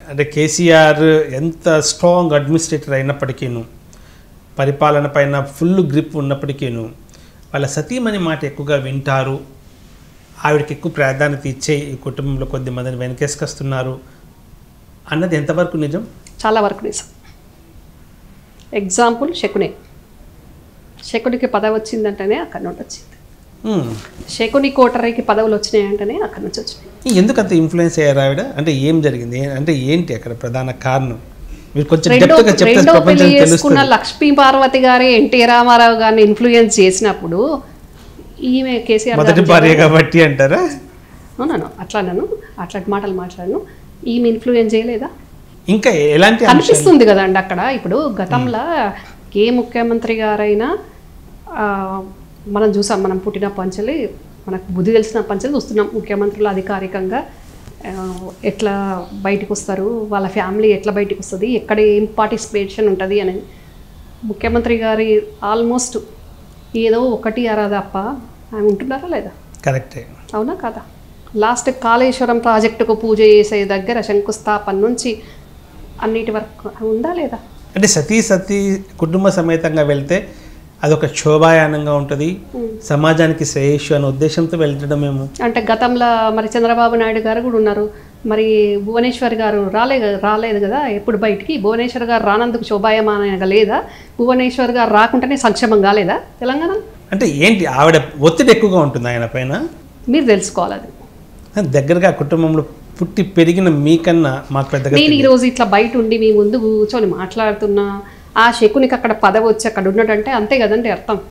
అంటే కేసీఆర్ ఎంత strong administrator అయినప్పటికీను పరిపాలన పైన ఫుల్ గ్రిప్ ఉన్నప్పటికీను వాళ్ళ సతీమణి మాట ఎక్కువగా వింటారు ఆవిడకి ఎక్కువ ప్రాధాన్యత ఇచ్చే ఈ కుటుంబంలో కొద్ది మందిని వెనకేసుకొస్తున్నారు అన్నది ఎంతవరకు నిజం చాలా వరకు నిజం ఎగ్జాంపుల్ శకునే శకునికి పదవి వచ్చిందంటేనే అక్కడి నుండి వచ్చింది ఉమ్. శకుని కోటరీకి పదవులు వచ్చినాయంటేనే అక్కడి నుంచి వచ్చినాయి ఎందుకు అంత ఇన్ఫ్లుయెన్స్ అయ్యారు ఆవిడ అంటే ఏం జరిగింది ఏ- అంటే ఏంటి అక్కడ ప్రధాన కారణం మీరు కొంచెం రెండో డెప్త్గా చెప్తే రెండో పెళ్లి ప్రపంచానికి చేసుకున్న తెలుస్తుంది లక్ష్మీ పార్వతి గారి ఎన్టీ రామారావు గారిని ఇన్ఫ్లుయెన్స్ చేసినప్పుడు ఈమె కేసీఆర్ మొదటి గారు భార్య కాబట్టి అంటారా అవునాను అట్లానను అట్లాంటి మాటలు మాట్లాడను ఈమె ఇన్ఫ్లుయెన్స్ చేయలేదా ఇంకా ఎలాంటి అంశాలు? కనిపిస్తుంది కదండి అక్కడ ఇప్పుడు గతంలో ఏ ముఖ్యమంత్రి గారైనా ఆ, మనం చూసాం మనం పుట్టిన పంచలి మనకు బుద్ధి తెలిసిన పంచలు చూస్తున్నాం ముఖ్యమంత్రులు అధికారికంగా ఆ, ఎట్లా బయటకు వస్తారు వాళ్ళ ఫ్యామిలీ ఎట్లా బయటకు వస్తుంది ఎక్కడ ఏం పార్టిసిపేషన్ ఉంటుంది అనేది ముఖ్యమంత్రి గారి ఆల్మోస్ట్ ఏదో ఒకటి అరా తప్ప ఆమె ఉంటున్నారా లేదా కరెక్టే అవునా కదా లాస్ట్ కాళేశ్వరం ప్రాజెక్టుకు పూజ చేసే దగ్గర శంకుస్థాపన నుంచి అన్నిటి వరకు ఉందా లేదా అంటే సతీ సతీ కుటుంబ సమేతంగా వెళ్తే అదొక శోభాయానంగా ఉంటుంది సమాజానికి శ్రేయస్సు అనే ఉద్దేశంతో వెళ్ళడం మేము అంటే గతంలో మరి చంద్రబాబు నాయుడు గారు కూడా ఉన్నారు మరి భువనేశ్వర్ గారు రాలే రాలేదు కదా ఎప్పుడు బయటికి భువనేశ్వర్ గారు రానందుకు శోభాయమానంగా లేదా భువనేశ్వర్ గారు రాకుండానే సంక్షేమం కాలేదా తెలంగాణ అంటే ఏంటి ఆవిడ ఒత్తిడి ఎక్కువగా ఉంటుంది ఆయన పైన మీరు తెలుసుకోవాలి అది దగ్గరగా కుటుంబంలో పుట్టి పెరిగిన మీకన్నా మాకు పెద్దగా నేను ఈరోజు ఇట్లా బయట ఉండి మీ ముందు కూర్చొని మాట్లాడుతున్నా ఆ శకునికి అక్కడ పదవి వచ్చి అక్కడ ఉన్నాడంటే అంతే కదండి అర్థం